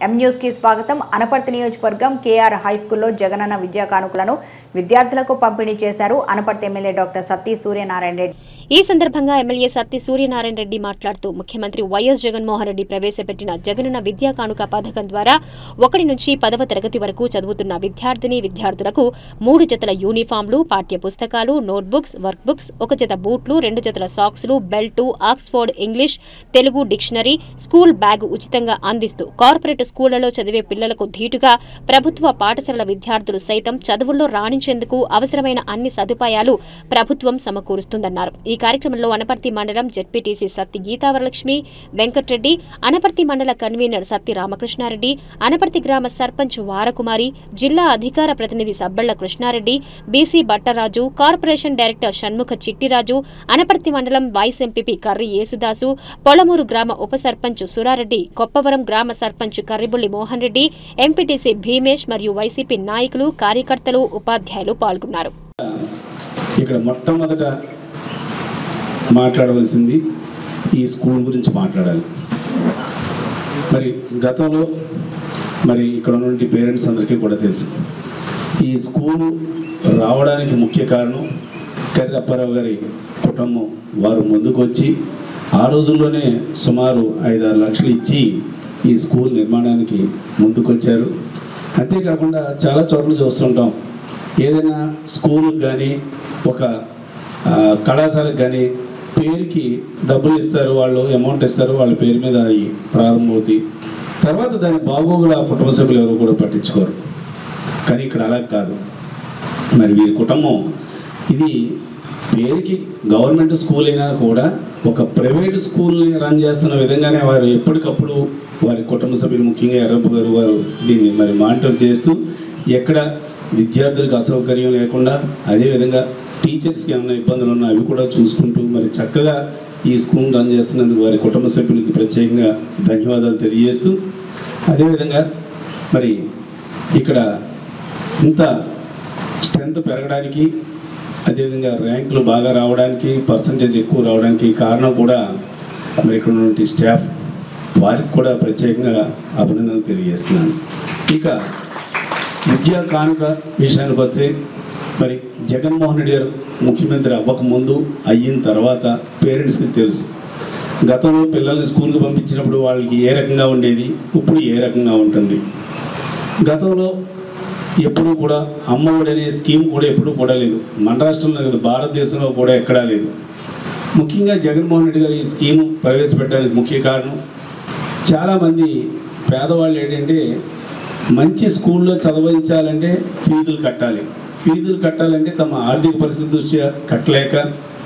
M news కి స్వాగతం అనపర్తి నియోజకవర్గం కేఆర్ హై స్కూల్లో జగనన్న విద్యా కానుకలను విద్యార్థులకు పంపిణీ చేశారు అనపర్తి ఎమ్మెల్యే డాక్టర్ సత్తి సూర్యనారాయణ రెడ్డి ఈ సందర్భంగా ఎమ్మెల్యే సత్తి సూర్యనారాయణ రెడ్డి మాట్లాడుతూ ముఖ్యమంత్రి వైఎస్ జగన్మోహన్ రెడ్డి ప్రవేశపెట్టిన జగనన్న విద్యా కానుక పథకం ద్వారా ఒకటి నుంచి పదవ తరగతి వరకు చదువుతున్న విద్యార్థిని విద్యార్థులకు మూడు జతల యూనిఫామ్లు పాఠ్య పుస్తకాలు నోట్బుక్స్ వర్క్ బుక్స్ ఒక జత బూట్లు రెండు జతల సాక్స్లు belt Oxford English Telugu dictionary school bag ఉచితంగా అందిస్తూ కార్పొరేట్ స్కూళ్లలో చదివే పిల్లలకు ధీటుగా ప్రభుత్వ పాఠశాలల విద్యార్థులు సైతం చదువుల్లో రాణించేందుకు అవసరమైన అన్ని సదుపాయాలు ప్రభుత్వం సమకూరుస్తుందన్నారు ఈ కార్యక్రమంలో అనపర్తి మండలం జెడ్పీటీసీ సత్తి గీతావరలక్ష్మి వెంకట్రెడ్డి అనపర్తి మండల కన్వీనర్ సత్తి రామకృష్ణారెడ్డి అనపర్తి గ్రామ సర్పంచ్ వారకుమారి జిల్లా అధికార ప్రతినిధి Sabbella Krishnareddy BC Battaraju corporation director Shanmukha Chittiraju Anaparthi మండలం వైస్ ఎంపీపీ కర్రి యేసుదాసు పొలమూరు గ్రామ ఉప సర్పంచ్ సురారెడ్డి కొప్పవరం గ్రామ సర్పంచ్ కర్రిబుల్లి మోహన్ రెడ్డి ఎంపీటీసీ భీమేష్ మరియు వైసీపీ నాయకులు కార్యకర్తలు ఉపాధ్యాయులు పాల్గొన్నారు ఇక్కడ మొట్టమొదట మాట్లాడవలసింది ఈ స్కూల్ గురించి మాట్లాడాలి మరి గతంలో మరి ఇక్కడ ఉన్నటువంటి పేరెంట్స్ అందరికీ కూడా తెలుసు ఈ స్కూలు రావడానికి ముఖ్య కారణం కర్రి అప్పారావు గారి కుటుంబం వారు ముందుకు వచ్చి ఆ రోజుల్లోనే సుమారు ఐదారు లక్షలు ఇచ్చి ఈ స్కూల్ నిర్మాణానికి ముందుకొచ్చారు అంతేకాకుండా చాలా చోట్ల చూస్తుంటాం ఏదైనా స్కూల్కి కానీ ఒక ఆ, కళాశాలకు కానీ పేరుకి డబ్బులు ఇస్తారు వాళ్ళు అమౌంట్ ఇస్తారు వాళ్ళ పేరు మీద అవి ప్రారంభమవుతాయి తర్వాత దాని బాగోగులు ఆ కుటుంబ సభ్యులు ఎవరు కూడా పట్టించుకోరు కానీ ఇక్కడ అలా కాదు మరి వీరి కుటుంబం ఇది పేరుకి గవర్నమెంట్ స్కూల్ అయినా కూడా ఒక ప్రైవేట్ స్కూల్ని రన్ చేస్తున్న విధంగానే వారు ఎప్పటికప్పుడు వారి కుటుంబ సభ్యులు ముఖ్యంగా ఎర్రబ్బు గారు వారు దీన్ని మరి మానిటర్ చేస్తూ ఎక్కడ విద్యార్థులకు అసౌకర్యం లేకుండా అదేవిధంగా టీచర్స్కి ఏమైనా ఇబ్బందులు ఉన్నా అవి కూడా చూసుకుంటూ మరి చక్కగా ఈ స్కూల్ రన్ చేస్తున్నందుకు వారి కుటుంబ సభ్యులకి ప్రత్యేకంగా ధన్యవాదాలు తెలియజేస్తూ అదేవిధంగా మరి ఇక్కడ ఇంత స్ట్రెంత్ పెరగడానికి అదేవిధంగా ర్యాంకులు బాగా రావడానికి పర్సంటేజ్ ఎక్కువ రావడానికి కారణం కూడా మరి ఇక్కడ ఉన్నటువంటి స్టాఫ్ వారికి కూడా ప్రత్యేకంగా అభినందనలు తెలియజేస్తున్నాను ఇక విద్యా కానుక విషయానికి వస్తే మరి జగన్మోహన్ రెడ్డి గారు ముఖ్యమంత్రి అవ్వక ముందు అయిన తర్వాత పేరెంట్స్కి తెలుసు గతంలో పిల్లల్ని స్కూల్కి పంపించినప్పుడు వాళ్ళకి ఏ రకంగా ఉండేది ఇప్పుడు ఏ రకంగా ఉంటుంది గతంలో ఎప్పుడూ కూడా అమ్మఒడి అనే స్కీమ్ కూడా ఎప్పుడూ కూడా లేదు మన రాష్ట్రంలో లేదు భారతదేశంలో కూడా ఎక్కడా లేదు ముఖ్యంగా జగన్మోహన్ రెడ్డి గారు ఈ స్కీమ్ ప్రవేశపెట్టడానికి ముఖ్య కారణం చాలామంది పేదవాళ్ళు ఏంటంటే మంచి స్కూల్లో చదివించాలంటే ఫీజులు కట్టాలి ఫీజులు కట్టాలంటే తమ ఆర్థిక పరిస్థితి దృష్ట్యా కట్టలేక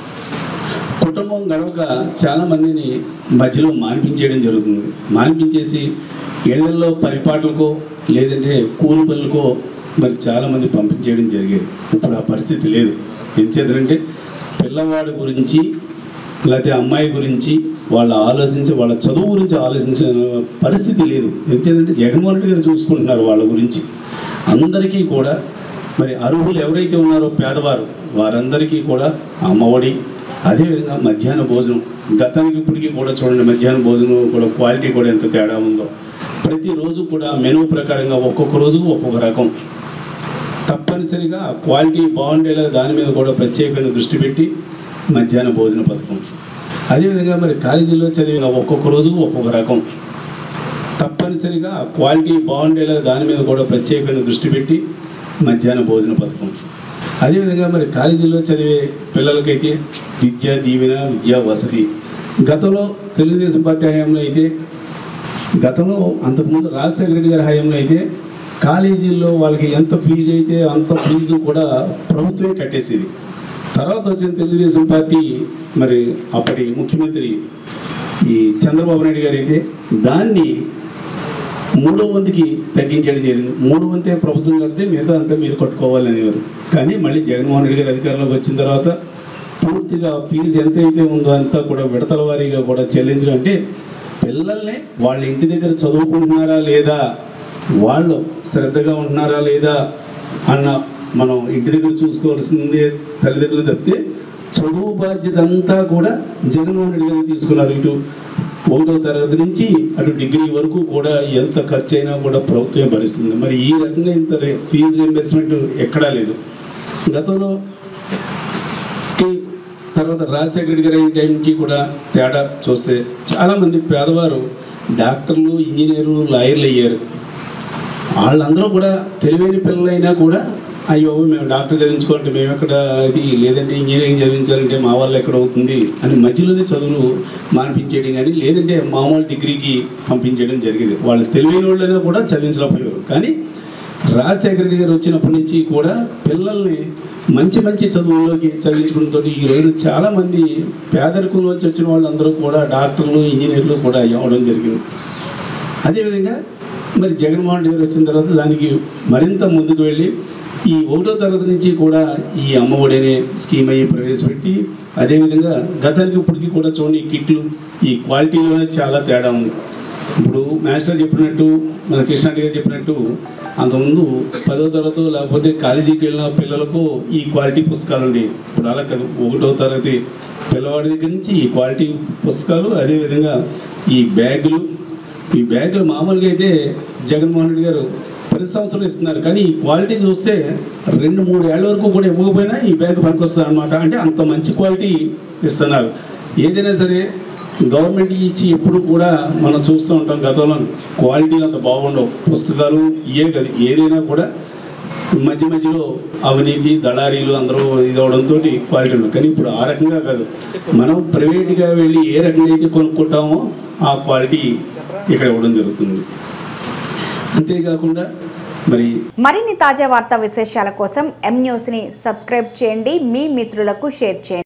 కుటుంబం గడవక చాలా మందిని మధ్యలో మానిపించేయడం జరుగుతుంది మానిపించేసి ఇళ్లలో పరిపాట్లకో లేదంటే కూలి పనులకో మరి చాలామంది పంపించేయడం జరిగేది ఇప్పుడు ఆ పరిస్థితి లేదు ఏం చేద్దంటే పిల్లవాడి గురించి లేకపోతే అమ్మాయి గురించి వాళ్ళ ఆలోచించి వాళ్ళ చదువు గురించి ఆలోచించిన పరిస్థితి లేదు ఏం చేద్దంటే జగన్మోహన్ రెడ్డి గారు చూసుకుంటున్నారు వాళ్ళ గురించి అందరికీ కూడా మరి అర్హులు ఎవరైతే ఉన్నారో పేదవారు వారందరికీ కూడా అమ్మఒడి అదేవిధంగా మధ్యాహ్న భోజనం గతానికి ఇప్పటికీ కూడా చూడండి మధ్యాహ్న భోజనం కూడా క్వాలిటీ కూడా ఎంత తేడా ఉందో ప్రతిరోజు కూడా మెనూ ప్రకారంగా ఒక్కొక్క రోజుకు ఒక్కొక్క రకం తప్పనిసరిగా క్వాలిటీ బాగుండేలా దాని మీద కూడా ప్రత్యేకంగా దృష్టి పెట్టి మధ్యాహ్న భోజన పథకం అదేవిధంగా మరి కాలేజీలో చదివిన ఒక్కొక్క రోజుకు ఒక్కొక్క రకం తప్పనిసరిగా క్వాలిటీ బాగుండేలా దాని మీద కూడా ప్రత్యేకంగా దృష్టి పెట్టి మధ్యాహ్న భోజన పథకం అదేవిధంగా మరి కాలేజీలో చదివే పిల్లలకైతే విద్యా దీవెన విద్యా వసతి గతంలో తెలుగుదేశం పార్టీ హయాంలో అయితే గతంలో అంతకుముందు రాజశేఖర రెడ్డి గారి హయాంలో అయితే కాలేజీల్లో వాళ్ళకి ఎంత ఫీజు అయితే అంత ఫీజు కూడా ప్రభుత్వమే కట్టేసేది తర్వాత వచ్చిన తెలుగుదేశం పార్టీ మరి అప్పటి ముఖ్యమంత్రి ఈ చంద్రబాబు నాయుడు గారు అయితే దాన్ని మూడో వంతుకి తగ్గించడం జరిగింది మూడో వంతే ప్రభుత్వం కడితే మిగతా అంతా మీరు కట్టుకోవాలనేవారు కానీ మళ్ళీ జగన్మోహన్ రెడ్డి గారు అధికారంలోకి వచ్చిన తర్వాత పూర్తిగా ఫీజు ఎంత అయితే ఉందో అంతా కూడా విడతల వారీగా కూడా చెల్లించడం అంటే పిల్లల్ని వాళ్ళ ఇంటి దగ్గర చదువుకుంటున్నారా లేదా వాళ్ళు శ్రద్ధగా ఉంటున్నారా లేదా అన్న మనం ఇంటి దగ్గర చూసుకోవాల్సిందే తల్లిదండ్రులు తప్పితే చదువు బాధ్యత అంతా కూడా జగన్మోహన్ రెడ్డి గారు తీసుకున్నారు ఇటు ఒకటో తరగతి నుంచి అటు డిగ్రీ వరకు కూడా ఎంత ఖర్చు అయినా కూడా ప్రభుత్వమే భరిస్తుంది మరి ఈ రకంగా ఇంత ఫీజు రీంబర్స్మెంట్ ఎక్కడా లేదు గతంలో కి తర్వాత రాజశేఖర గారి టైంకి కూడా తేడా చూస్తే చాలామంది పేదవారు డాక్టర్లు ఇంజనీర్లు లాయర్లు అయ్యారు వాళ్ళందరూ కూడా తెలివైన పిల్లలైనా కూడా అయ్యో మేము డాక్టర్ చదివించుకోవాలంటే మేము ఎక్కడ ఇది లేదంటే ఇంజనీరింగ్ చదివించాలంటే మా వాళ్ళు ఎక్కడ అవుతుంది అని మధ్యలోనే చదువులు మానిపించేయడం కానీ లేదంటే మామూలు డిగ్రీకి పంపించేయడం జరిగేది వాళ్ళు తెలివైన వాళ్ళైనా కూడా చదివించలేకపోయారు కానీ రాజశేఖర రెడ్డి గారు వచ్చినప్పటి నుంచి కూడా పిల్లల్ని మంచి మంచి చదువుల్లోకి చదివించడంతో ఈ రోజు చాలామంది పేదరికంలోంచి వచ్చిన వాళ్ళందరూ కూడా డాక్టర్లు ఇంజనీర్లు కూడా అవ్వడం జరిగింది అదేవిధంగా మరి జగన్మోహన్ రెడ్డి గారు వచ్చిన తర్వాత దానికి మరింత ముందుకు వెళ్ళి ఈ ఒకటో తరగతి నుంచి కూడా ఈ అమ్మఒడి అనే స్కీమ్ అయ్యి ప్రవేశపెట్టి అదేవిధంగా గతానికి ఇప్పటికి కూడా చూడండి ఈ కిట్లు ఈ క్వాలిటీలో చాలా తేడా ఉంది ఇప్పుడు మాస్టర్ చెప్పినట్టు మన కృష్ణారెడ్డి గారు చెప్పినట్టు అంతకుముందు పదో తరగతి లేకపోతే కాలేజీకి వెళ్ళిన పిల్లలకు ఈ క్వాలిటీ పుస్తకాలు ఉండేవి ఇప్పుడు అలా కాదు ఒకటో తరగతి పిల్లవాడి దగ్గర నుంచి ఈ క్వాలిటీ పుస్తకాలు అదేవిధంగా ఈ బ్యాగులు ఈ బ్యాగులు మామూలుగా అయితే జగన్మోహన్ రెడ్డి గారు ప్రతి సంవత్సరం ఇస్తున్నారు కానీ ఈ క్వాలిటీ చూస్తే రెండు మూడు ఏళ్ళ వరకు కూడా ఇవ్వకపోయినా ఈ బ్యాగ్ పనికొస్తుంది అనమాట అంటే అంత మంచి క్వాలిటీ ఇస్తున్నారు ఏదైనా సరే గవర్నమెంట్ ఇచ్చి ఎప్పుడు కూడా మనం చూస్తూ ఉంటాం గతంలో క్వాలిటీలు అంత బాగుండవు పుస్తకాలు ఇయే కదా ఏదైనా కూడా మధ్య మధ్యలో అవినీతి దళారీలు అందరూ ఇది అవడంతో క్వాలిటీ ఉండదు కానీ ఇప్పుడు ఆ రకంగా కాదు మనం ప్రైవేట్గా వెళ్ళి ఏ రకంగా అయితే కొనుక్కుంటామో ఆ క్వాలిటీ ఇక్కడ ఇవ్వడం జరుగుతుంది అంతేకాకుండా మరి మరిన్ని తాజా వార్తా విశేషాల కోసం ఎం న్యూస్ని సబ్స్క్రైబ్ చేయండి మీ మిత్రులకు షేర్ చేయండి